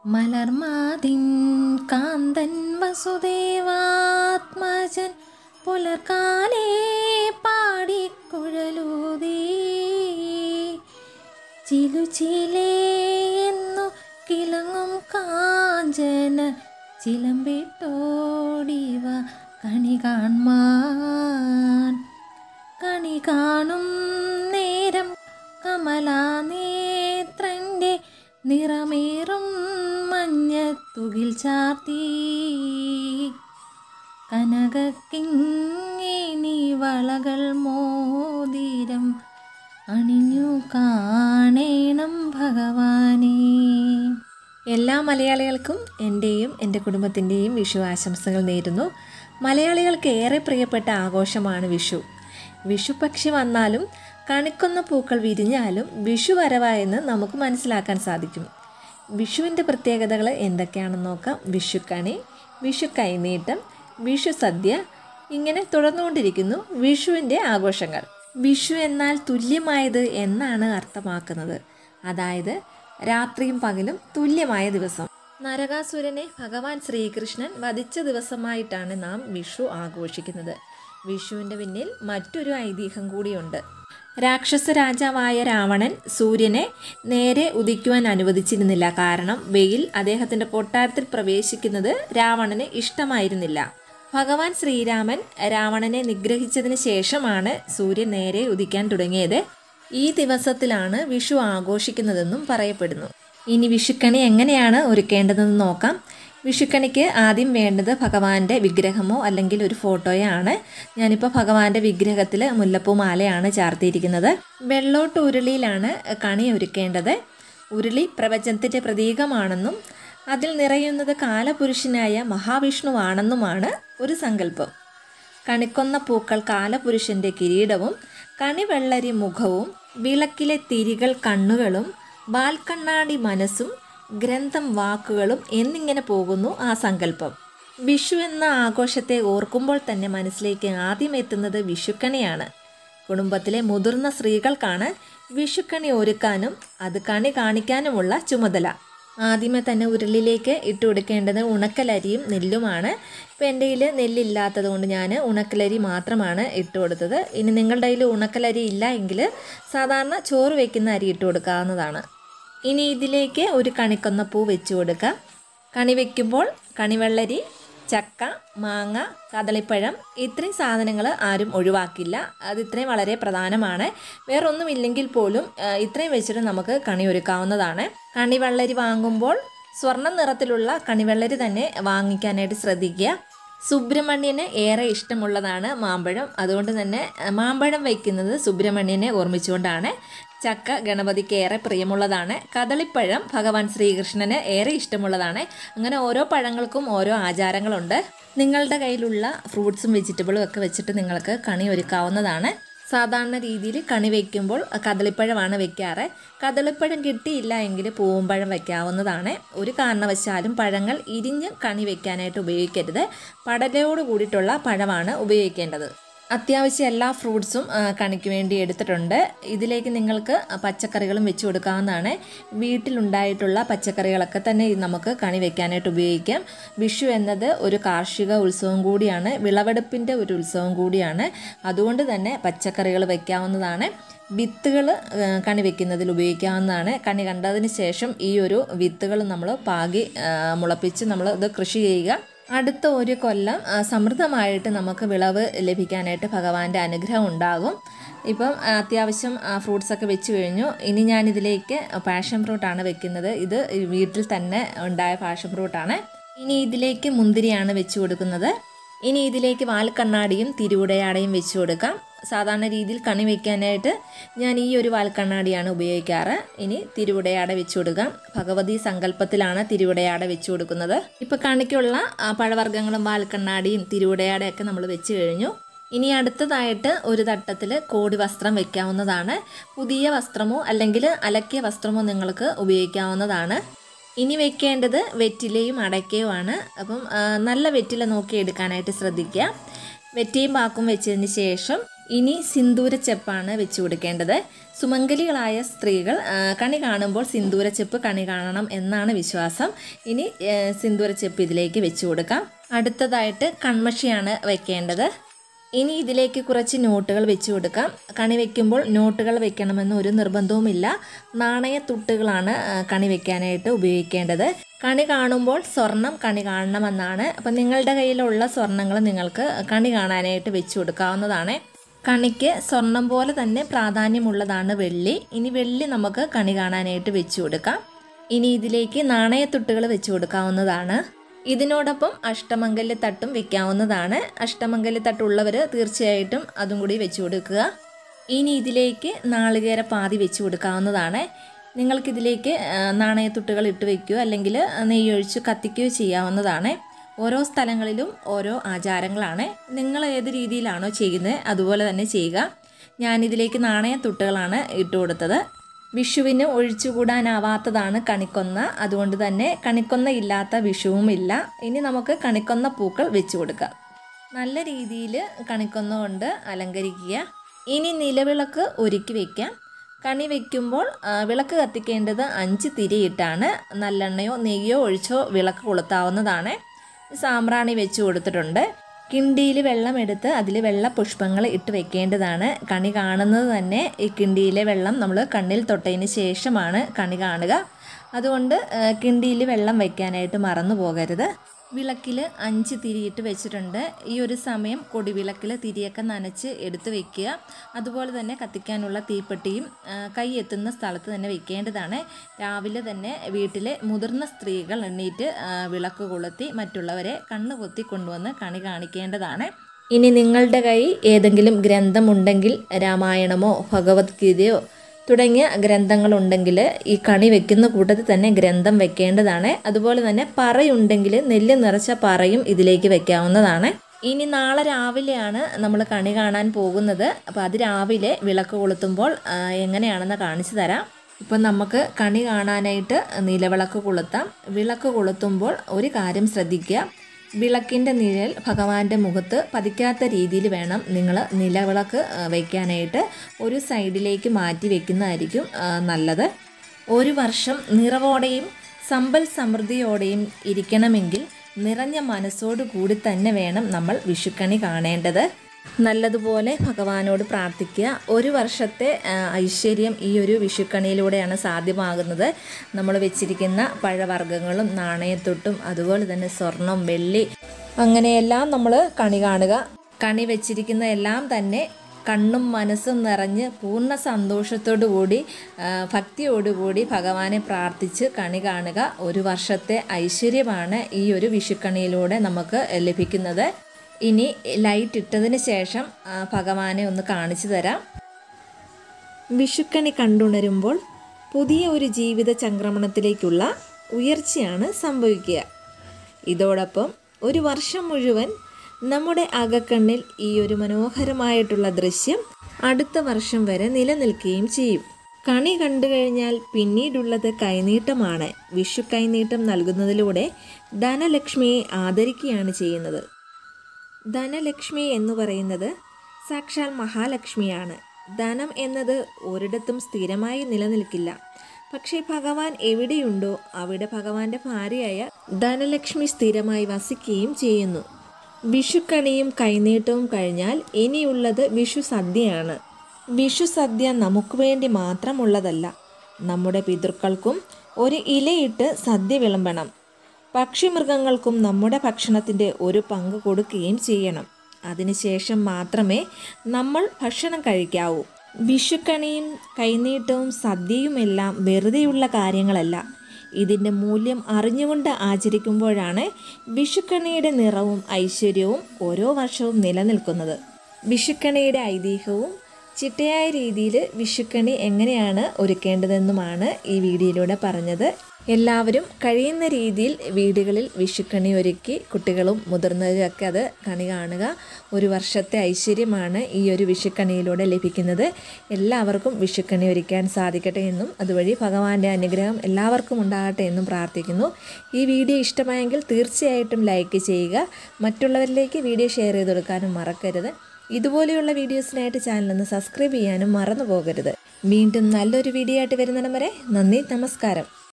മലർമാതിൻ കാന്തൻ വസുദേവാത്മജൻ പുലർക്കാലേ പാടിക്കുഴലൂതീ ചിലുചിലേന്നു കിളങ്ങും കാഞ്ചന ചിലമ്പിട്ടോടിവ കണി കാൺമാൻ കണി കാണും നേരം കമലാനേത്രൻ്റെ നിറമേറും മഞ്ഞത്തുകിൽ ചാർത്തി കനകക്കിങ്ങിനി വളകൾ മോതിരം അണിഞ്ഞു കാണേണം ഭഗവാനേ എല്ലാ മലയാളികൾക്കും എൻ്റെയും എൻ്റെ കുടുംബത്തിൻ്റെയും വിഷു ആശംസകൾ നേരുന്നു മലയാളികൾക്ക് ഏറെ പ്രിയപ്പെട്ട ആഘോഷമാണ് വിഷു വിഷുപക്ഷി വന്നാലും കണിക്കൊന്ന പൂക്കൾ വിരിഞ്ഞാലും വിഷു വരവായെന്ന് നമുക്ക് മനസ്സിലാക്കാൻ സാധിക്കും വിഷുവിൻ്റെ പ്രത്യേകതകൾ എന്തൊക്കെയാണെന്ന് നോക്കാം വിഷുക്കണി വിഷു കൈനീട്ടം വിഷു സദ്യ ഇങ്ങനെ തുടർന്നുകൊണ്ടിരിക്കുന്നു വിഷുവിൻ്റെ ആഘോഷങ്ങൾ വിഷു എന്നാൽ തുല്യമായത് എന്നാണ് അർത്ഥമാക്കുന്നത് അതായത് രാത്രിയും പകലും തുല്യമായ ദിവസം നരകാസുരനെ ഭഗവാൻ ശ്രീകൃഷ്ണൻ വധിച്ച ദിവസമായിട്ടാണ് നാം വിഷു ആഘോഷിക്കുന്നത് വിഷുവിൻ്റെ പിന്നിൽ മറ്റൊരു ഐതിഹ്യം കൂടിയുണ്ട് രാക്ഷസ രാജാവായ രാവണൻ സൂര്യനെ നേരെ ഉദിക്കുവാൻ അനുവദിച്ചിരുന്നില്ല കാരണം വെയിൽ അദ്ദേഹത്തിൻ്റെ കൊട്ടാരത്തിൽ പ്രവേശിക്കുന്നത് രാവണന് ഇഷ്ടമായിരുന്നില്ല ഭഗവാൻ ശ്രീരാമൻ രാവണനെ നിഗ്രഹിച്ചതിന് ശേഷമാണ് സൂര്യൻ നേരെ ഉദിക്കാൻ തുടങ്ങിയത് ഈ ദിവസത്തിലാണ് വിഷു ആഘോഷിക്കുന്നതെന്നും പറയപ്പെടുന്നു ഇനി വിഷുക്കണി എങ്ങനെയാണ് ഒരുക്കേണ്ടതെന്ന് നോക്കാം വിഷുക്കണിക്ക് ആദ്യം വേണ്ടത് ഭഗവാന്റെ വിഗ്രഹമോ അല്ലെങ്കിൽ ഒരു ഫോട്ടോയോ ആണ് ഞാനിപ്പോൾ ഭഗവാന്റെ വിഗ്രഹത്തിൽ മുല്ലപ്പൂ മാലയാണ് ചാർത്തിയിരിക്കുന്നത് വെള്ളോട്ട് ഉരുളിയിലാണ് കണി ഒരുക്കേണ്ടത് ഉരുളി പ്രപഞ്ചത്തിൻ്റെ പ്രതീകമാണെന്നും അതിൽ നിറയുന്നത് കാലപുരുഷനായ മഹാവിഷ്ണുവാണെന്നുമാണ് ഒരു സങ്കല്പം കണിക്കൊന്ന പൂക്കൾ കാലപുരുഷന്റെ കിരീടവും കണിവെള്ളരി മുഖവും വിളക്കിലെ തിരികൾ കണ്ണുകളും ബാൽക്കണ്ണാടി മനസ്സും ഗ്രന്ഥം വാക്കുകളും എന്നിങ്ങനെ പോകുന്നു ആ സങ്കല്പം വിഷു എന്ന ആഘോഷത്തെ ഓർക്കുമ്പോൾ തന്നെ മനസ്സിലേക്ക് ആദ്യം എത്തുന്നത് വിഷുക്കണിയാണ് കുടുംബത്തിലെ മുതിർന്ന സ്ത്രീകൾക്കാണ് വിഷുക്കണി ഒരുക്കാനും അത് കണി കാണിക്കാനുമുള്ള ചുമതല ആദ്യമേ തന്നെ ഉരുളിലേക്ക് ഇട്ട് കൊടുക്കേണ്ടത് ഉണക്കലരിയും നെല്ലുമാണ് ഇപ്പോൾ എൻ്റെ കയ്യിൽ നെല്ലില്ലാത്തത് കൊണ്ട് ഞാൻ ഉണക്കലരി മാത്രമാണ് ഇട്ട് കൊടുത്തത് ഇനി നിങ്ങളുടെ കയ്യിൽ ഉണക്കലരി ഇല്ല എങ്കിൽ സാധാരണ ചോറ് വയ്ക്കുന്ന അരി ഇട്ട് കൊടുക്കാവുന്നതാണ് ഇനി ഇതിലേക്ക് ഒരു കണിക്കൊന്ന പൂ വെച്ച് കൊടുക്കുക കണി വയ്ക്കുമ്പോൾ കണിവെള്ളരി ചക്ക മാങ്ങ കദളിപ്പഴം ഇത്രയും സാധനങ്ങൾ ആരും ഒഴിവാക്കില്ല അത് ഇത്രയും വളരെ പ്രധാനമാണ് വേറെ ഒന്നുമില്ലെങ്കിൽ പോലും ആ, ഇത്രയും വെച്ചിട്ട് നമുക്ക് കണി ഒരുക്കാവുന്നതാണ് കണിവെള്ളരി വാങ്ങുമ്പോൾ സ്വർണ്ണ നിറത്തിലുള്ള കണിവെള്ളരി തന്നെ വാങ്ങിക്കാനായിട്ട് ശ്രദ്ധിക്കുക സുബ്രഹ്മണ്യന് ഏറെ ഇഷ്ടമുള്ളതാണ് മാമ്പഴം അതുകൊണ്ട് തന്നെ ആ, മാമ്പഴം വയ്ക്കുന്നത് സുബ്രഹ്മണ്യനെ ഓർമ്മിച്ചുകൊണ്ടാണ് ചക്ക ഗണപതിക്ക് ഏറെ പ്രിയമുള്ളതാണ് കദളിപ്പഴം ഭഗവാൻ ശ്രീകൃഷ്ണന് ഏറെ ഇഷ്ടമുള്ളതാണ് അങ്ങനെ ഓരോ പഴങ്ങൾക്കും ഓരോ ആചാരങ്ങളുണ്ട് നിങ്ങളുടെ കയ്യിലുള്ള ഫ്രൂട്ട്സും വെജിറ്റബിളും ഒക്കെ വെച്ചിട്ട് നിങ്ങൾക്ക് കണി ഒരുക്കാവുന്നതാണ് സാധാരണ രീതിയിൽ കണി വയ്ക്കുമ്പോൾ കദളിപ്പഴമാണ് വെക്കാറ് കദളിപ്പഴം കിട്ടിയില്ല എങ്കിൽ പൂവമ്പഴം വയ്ക്കാവുന്നതാണ് ഒരു കാരണവശാലും പഴങ്ങൾ ഇരിഞ്ഞ് കണി വയ്ക്കാനായിട്ട് ഉപയോഗിക്കരുത് പടലയോട് കൂടിയിട്ടുള്ള പഴമാണ് ഉപയോഗിക്കേണ്ടത് അത്യാവശ്യം എല്ലാ ഫ്രൂട്ട്സും ആ, കണിക്ക് വേണ്ടി എടുത്തിട്ടുണ്ട് ഇതിലേക്ക് നിങ്ങൾക്ക് പച്ചക്കറികളും വെച്ച് കൊടുക്കാവുന്നതാണ് വീട്ടിലുണ്ടായിട്ടുള്ള പച്ചക്കറികളൊക്കെ തന്നെ ഇത് നമുക്ക് കണി വെക്കാനായിട്ട് ഉപയോഗിക്കാം വിഷു എന്നത് ഒരു കാർഷിക ഉത്സവം കൂടിയാണ് വിളവെടുപ്പിൻ്റെ ഒരു ഉത്സവം കൂടിയാണ് അതുകൊണ്ട് തന്നെ പച്ചക്കറികൾ വെക്കാവുന്നതാണ് വിത്തുകൾ കണി വെക്കുന്നതിൽ ഉപയോഗിക്കാവുന്നതാണ് കണി കണ്ടതിന് ശേഷം ഈ ഒരു വിത്തുകൾ നമ്മൾ പാകി ആ, മുളപ്പിച്ച് നമ്മൾ ഇത് കൃഷി ചെയ്യുക അടുത്ത ഒരു കൊല്ലം ആ, സമൃദ്ധമായിട്ട് നമുക്ക് വിളവ് ലഭിക്കാനായിട്ട് ഭഗവാന്റെ അനുഗ്രഹം ഉണ്ടാകും ഇപ്പം ആ, അത്യാവശ്യം ഫ്രൂട്ട്സ് ഒക്കെ വെച്ച് കഴിഞ്ഞു ഇനി ഞാൻ ഇതിലേക്ക് പാഷൻ ഫ്രൂട്ടാണ് വെക്കുന്നത് ഇത് വീട്ടിൽ തന്നെ ഉണ്ടായ പാഷൻ ഫ്രൂട്ടാണ് ഇനി ഇതിലേക്ക് മുന്തിരിയാണ് വെച്ച് കൊടുക്കുന്നത് ഇനി ഇതിലേക്ക് വാൽക്കണ്ണാടിയും തിരുവുടയാടയും വെച്ച് കൊടുക്കാം സാധാരണ രീതിയിൽ കണി വെക്കാനായിട്ട് ഞാൻ ഈ ഒരു വാൽക്കണ്ണാടിയാണ് ഉപയോഗിക്കാറ് ഇനി തിരുവുടയാട വെച്ച് കൊടുക്കാം ഭഗവതി സങ്കല്പത്തിലാണ് തിരുവുടയാട വെച്ച് കൊടുക്കുന്നത് ഇപ്പം കണിക്കുള്ള ആ, പഴവർഗ്ഗങ്ങളും വാൽക്കണ്ണാടിയും തിരുവുടയാടയൊക്കെ നമ്മൾ വെച്ച് കഴിഞ്ഞു ഇനി അടുത്തതായിട്ട് ഒരു തട്ടത്തിൽ കോടി വസ്ത്രം വെക്കാവുന്നതാണ് പുതിയ വസ്ത്രമോ അല്ലെങ്കിൽ അലക്കിയ വസ്ത്രമോ നിങ്ങൾക്ക് ഉപയോഗിക്കാവുന്നതാണ് ഇനി വെക്കേണ്ടത് വെറ്റിലയും അടയ്ക്കയുമാണ് അപ്പം ആ, നല്ല വെറ്റില നോക്കി എടുക്കാനായിട്ട് ശ്രദ്ധിക്കുക വെറ്റിയും പാക്കും വെച്ചതിന് ശേഷം ഇനി സിന്ദൂരച്ചെപ്പാണ് വെച്ച് കൊടുക്കേണ്ടത് സുമംഗലികളായ സ്ത്രീകൾ ആ, കണി കാണുമ്പോൾ സിന്ദൂരച്ചെപ്പ് കണി കാണണം എന്നാണ് വിശ്വാസം ഇനി ഏ, സിന്ദൂരച്ചെപ്പ് ഇതിലേക്ക് വെച്ച് കൊടുക്കാം അടുത്തതായിട്ട് കൺമഷിയാണ് വെക്കേണ്ടത് ഇനി ഇതിലേക്ക് കുറച്ച് നോട്ടുകൾ വെച്ച് കൊടുക്കാം കണി വെക്കുമ്പോൾ നോട്ടുകൾ വെക്കണമെന്ന് ഒരു നിർബന്ധവുമില്ല നാണയത്തുട്ടുകളാണ് ആ, കണി വെക്കാനായിട്ട് ഉപയോഗിക്കേണ്ടത് കണി കാണുമ്പോൾ സ്വർണം കണി കാണണമെന്നാണ് അപ്പം നിങ്ങളുടെ കയ്യിലുള്ള സ്വർണ്ണങ്ങൾ നിങ്ങൾക്ക് കണി കാണാനായിട്ട് വെച്ച് കൊടുക്കാവുന്നതാണ് കണിക്ക് സ്വർണം പോലെ തന്നെ പ്രാധാന്യമുള്ളതാണ് വെള്ളി ഇനി വെള്ളി നമുക്ക് കണി കാണാനായിട്ട് വെച്ച് കൊടുക്കാം ഇനി ഇതിലേക്ക് നാണയത്തുട്ടുകൾ വെച്ച് കൊടുക്കാവുന്നതാണ് ഇതിനോടൊപ്പം അഷ്ടമംഗല്യ തട്ടും വെക്കാവുന്നതാണ് അഷ്ടമംഗല്യ തട്ടുള്ളവർ തീർച്ചയായിട്ടും അതും കൂടി വെച്ച് കൊടുക്കുക ഇനി ഇതിലേക്ക് നാളികേര പാതി വെച്ച് കൊടുക്കാവുന്നതാണ് നിങ്ങൾക്കിതിലേക്ക് ആ, നാണയത്തുട്ടുകൾ ഇട്ട് വയ്ക്കുകയോ അല്ലെങ്കിൽ നെയ്യൊഴിച്ച് കത്തിക്കുകയോ ചെയ്യാവുന്നതാണ് ഓരോ സ്ഥലങ്ങളിലും ഓരോ ആചാരങ്ങളാണ് നിങ്ങൾ ഏത് രീതിയിലാണോ ചെയ്യുന്നത് അതുപോലെ തന്നെ ചെയ്യുക ഞാനിതിലേക്ക് നാണയത്തുട്ടുകളാണ് ഇട്ട് കൊടുത്തത് വിഷുവിന് ഒഴിച്ചുകൂടാനാവാത്തതാണ് കണിക്കൊന്ന അതുകൊണ്ട് തന്നെ കണിക്കൊന്ന ഇല്ലാത്ത വിഷുവും ഇല്ല ഇനി നമുക്ക് കണിക്കൊന്ന പൂക്കൾ വെച്ച് കൊടുക്കാം നല്ല രീതിയിൽ കണിക്കൊന്ന കൊണ്ട് അലങ്കരിക്കുക ഇനി നിലവിളക്ക് ഒരുക്കി വയ്ക്കാം കണി വയ്ക്കുമ്പോൾ ആ, വിളക്ക് കത്തിക്കേണ്ടത് അഞ്ച് തിരിയിട്ടാണ് നല്ലെണ്ണയോ നെയ്യോ ഒഴിച്ചോ വിളക്ക് കൊളുത്താവുന്നതാണ് സാമ്പ്രാണി വെച്ച് കൊടുത്തിട്ടുണ്ട് കിണ്ടിയിൽ വെള്ളം എടുത്ത് അതിൽ വെള്ള പുഷ്പങ്ങൾ ഇട്ട് വെക്കേണ്ടതാണ് കണി കാണുന്നത് തന്നെ ഈ കിണ്ടിയിലെ വെള്ളം നമ്മൾ കണ്ണിൽ തൊട്ടതിന് ശേഷമാണ് കണി കാണുക അതുകൊണ്ട് കിണ്ടിയിൽ വെള്ളം വയ്ക്കാനായിട്ട് മറന്നു പോകരുത് വിളക്കിൽ അഞ്ച് തിരിയിട്ട് വെച്ചിട്ടുണ്ട് ഈ ഒരു സമയം കൊടിവിളക്കിൽ തിരിയൊക്കെ നനച്ച് എടുത്ത് വെക്കുക അതുപോലെ തന്നെ കത്തിക്കാനുള്ള തീപ്പെട്ടിയും ആ, കൈ എത്തുന്ന സ്ഥലത്ത് തന്നെ വെക്കേണ്ടതാണ് രാവിലെ തന്നെ വീട്ടിലെ മുതിർന്ന സ്ത്രീകൾ എണ്ണീറ്റ് ആ, വിളക്ക് കൊളുത്തി മറ്റുള്ളവരെ കണ്ണ് പൊത്തി കൊണ്ടുവന്ന് കണി കാണിക്കേണ്ടതാണ് ഇനി നിങ്ങളുടെ കയ്യിൽ ഏതെങ്കിലും ഗ്രന്ഥമുണ്ടെങ്കിൽ രാമായണമോ ഭഗവത്ഗീതയോ തുടങ്ങിയ ഗ്രന്ഥങ്ങളുണ്ടെങ്കിൽ ഈ കണി വെക്കുന്ന കൂട്ടത്തിൽ തന്നെ ഗ്രന്ഥം വെക്കേണ്ടതാണ് അതുപോലെ തന്നെ പറയുണ്ടെങ്കിൽ നെല്ല് നിറച്ച പറയും ഇതിലേക്ക് വെക്കാവുന്നതാണ് ഇനി നാളെ രാവിലെയാണ് നമ്മൾ കണി കാണാൻ പോകുന്നത് അപ്പോൾ അത് രാവിലെ വിളക്ക് കൊളുത്തുമ്പോൾ ആ, എങ്ങനെയാണെന്ന് കാണിച്ചു തരാം ഇപ്പം നമുക്ക് കണി കാണാനായിട്ട് നിലവിളക്ക് കൊളുത്താം വിളക്ക് കൊളുത്തുമ്പോൾ ഒരു കാര്യം ശ്രദ്ധിക്കുക വിളക്കിൻ്റെ നിഴൽ ഭഗവാന്റെ മുഖത്ത് പതിക്കാത്ത രീതിയിൽ വേണം നിങ്ങൾ നിലവിളക്ക് ആ, വയ്ക്കാനായിട്ട് ഒരു സൈഡിലേക്ക് മാറ്റി വെക്കുന്നതായിരിക്കും ആ, നല്ലത് ഒരു വർഷം നിറവോടെയും സമ്പൽ സമൃദ്ധിയോടെയും ഇരിക്കണമെങ്കിൽ നിറഞ്ഞ മനസ്സോടു കൂടി തന്നെ വേണം നമ്മൾ വിഷുക്കണി കാണേണ്ടത് നല്ലതുപോലെ ഭഗവാനോട് പ്രാർത്ഥിക്കുക ഒരു വർഷത്തെ ആ, ഐശ്വര്യം ഈ ഒരു വിഷുക്കണിയിലൂടെയാണ് സാധ്യമാകുന്നത് നമ്മൾ വെച്ചിരിക്കുന്ന പഴവർഗ്ഗങ്ങളും നാണയത്തൊട്ടും അതുപോലെ തന്നെ സ്വർണം വെള്ളി അങ്ങനെയെല്ലാം നമ്മൾ കണി കാണുക കണി വെച്ചിരിക്കുന്ന എല്ലാം തന്നെ കണ്ണും മനസ്സും നിറഞ്ഞ് പൂർണ്ണ സന്തോഷത്തോടു കൂടി ആ, ഭക്തിയോടുകൂടി ഭഗവാനെ പ്രാർത്ഥിച്ച് കണി കാണുക ഒരു വർഷത്തെ ഐശ്വര്യമാണ് ഈ ഒരു വിഷുക്കണിയിലൂടെ നമുക്ക് ലഭിക്കുന്നത് ഇനി ലൈറ്റ് ഇട്ടതിന് ശേഷം ആ, ഭഗവാനെ ഒന്ന് കാണിച്ചു തരാം വിഷുക്കണി കണ്ടുണരുമ്പോൾ പുതിയ ഒരു ജീവിത ചംക്രമണത്തിലേക്കുള്ള ഉയർച്ചയാണ് സംഭവിക്കുക ഇതോടൊപ്പം ഒരു വർഷം മുഴുവൻ നമ്മുടെ അകക്കണ്ണിൽ ഈ ഒരു മനോഹരമായിട്ടുള്ള ദൃശ്യം അടുത്ത വർഷം വരെ നിലനിൽക്കുകയും ചെയ്യും കണി കണ്ടു കഴിഞ്ഞാൽ പിന്നീടുള്ളത് കൈനീട്ടമാണ് വിഷു കൈനീട്ടം നൽകുന്നതിലൂടെ ധനലക്ഷ്മിയെ ആദരിക്കുകയാണ് ചെയ്യുന്നത് ധനലക്ഷ്മി എന്ന് പറയുന്നത് സാക്ഷാൽ മഹാലക്ഷ്മിയാണ് ധനം എന്നത് ഒരിടത്തും സ്ഥിരമായി നിലനിൽക്കില്ല പക്ഷേ ഭഗവാൻ എവിടെയുണ്ടോ അവിടെ ഭഗവാന്റെ ഭാര്യയായ ധനലക്ഷ്മി സ്ഥിരമായി വസിക്കുകയും ചെയ്യുന്നു വിഷുക്കണിയും കൈനീട്ടവും കഴിഞ്ഞാൽ ഇനിയുള്ളത് വിഷു സദ്യയാണ് വിഷു സദ്യ നമുക്ക് വേണ്ടി മാത്രമുള്ളതല്ല നമ്മുടെ പിതൃക്കൾക്കും ഒരു ഇലയിട്ട് സദ്യ വിളമ്പണം പക്ഷിമൃഗങ്ങൾക്കും നമ്മുടെ ഭക്ഷണത്തിൻ്റെ ഒരു പങ്ക് കൊടുക്കുകയും ചെയ്യണം അതിനുശേഷം മാത്രമേ നമ്മൾ ഭക്ഷണം കഴിക്കാവൂ വിഷുക്കണിയും കൈനീട്ടവും സദ്യയുമെല്ലാം വെറുതെയുള്ള കാര്യങ്ങളല്ല ഇതിൻ്റെ മൂല്യം അറിഞ്ഞുകൊണ്ട് ആചരിക്കുമ്പോഴാണ് വിഷുക്കണിയുടെ നിറവും ഐശ്വര്യവും ഓരോ വർഷവും നിലനിൽക്കുന്നത് വിഷുക്കണിയുടെ ഐതിഹ്യവും ചിട്ടയായ രീതിയിൽ വിഷുക്കണി എങ്ങനെയാണ് ഒരുക്കേണ്ടതെന്നുമാണ് ഈ വീഡിയോയിലൂടെ പറഞ്ഞത് എല്ലാവരും കഴിയുന്ന രീതിയിൽ വീടുകളിൽ വിഷുക്കണി ഒരുക്കി കുട്ടികളും മുതിർന്നവരും ഒക്കെ അത് കണി കാണുക ഒരു വർഷത്തെ ഐശ്വര്യമാണ് ഈ ഒരു വിഷുക്കണിയിലൂടെ ലഭിക്കുന്നത് എല്ലാവർക്കും വിഷുക്കണി ഒരുക്കാൻ സാധിക്കട്ടെ എന്നും അതുവഴി ഭഗവാന്റെ അനുഗ്രഹം എല്ലാവർക്കും ഉണ്ടാകട്ടെ എന്നും പ്രാർത്ഥിക്കുന്നു ഈ വീഡിയോ ഇഷ്ടമായെങ്കിൽ തീർച്ചയായിട്ടും ലൈക്ക് ചെയ്യുക മറ്റുള്ളവരിലേക്ക് വീഡിയോ ഷെയർ ചെയ്ത് കൊടുക്കാനും മറക്കരുത് ഇതുപോലെയുള്ള വീഡിയോസിനായിട്ട് ചാനലൊന്ന് സബ്സ്ക്രൈബ് ചെയ്യാനും മറന്നു പോകരുത് വീണ്ടും നല്ലൊരു വീഡിയോ ആയിട്ട് വരുന്നിടം വരെ നന്ദി നമസ്കാരം